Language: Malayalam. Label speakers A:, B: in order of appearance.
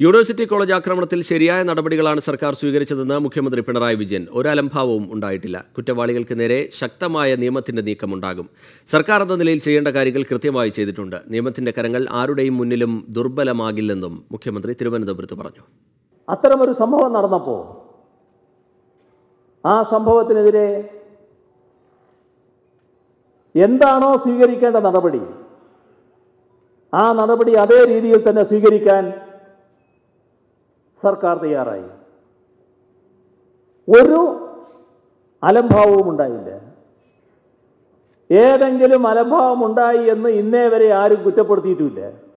A: യൂണിവേഴ്സിറ്റി കോളേജ് ആക്രമണത്തിൽ ശരിയായ നടപടികളാണ് സർക്കാർ സ്വീകരിച്ചതെന്ന് മുഖ്യമന്ത്രി പിണറായി വിജയൻ ഒരലംഭാവവും ഉണ്ടായിട്ടില്ല കുറ്റവാളികൾക്ക് നേരെ ശക്തമായ നിയമത്തിന്റെ നീക്കമുണ്ടാകും സർക്കാർ എന്ന നിലയിൽ ചെയ്യേണ്ട കാര്യങ്ങൾ കൃത്യമായി ചെയ്തിട്ടുണ്ട് നിയമത്തിന്റെ കരങ്ങൾ ആരുടെയും മുന്നിലും ദുർബലമാകില്ലെന്നും മുഖ്യമന്ത്രി തിരുവനന്തപുരത്ത് പറഞ്ഞു
B: അത്തരമൊരു സംഭവം നടന്നപ്പോൾ ആ സംഭവത്തിനെതിരെ എന്താണോ സ്വീകരിക്കേണ്ട നടപടി ആ നടപടി അതേ രീതിയിൽ തന്നെ സ്വീകരിക്കാൻ സർക്കാർ തയ്യാറായി ഒരു അലംഭാവവും ഉണ്ടായില്ല ഏതെങ്കിലും അലംഭാവം ഉണ്ടായി എന്ന് ഇന്നേ വരെ ആരും കുറ്റപ്പെടുത്തിയിട്ടുമില്ല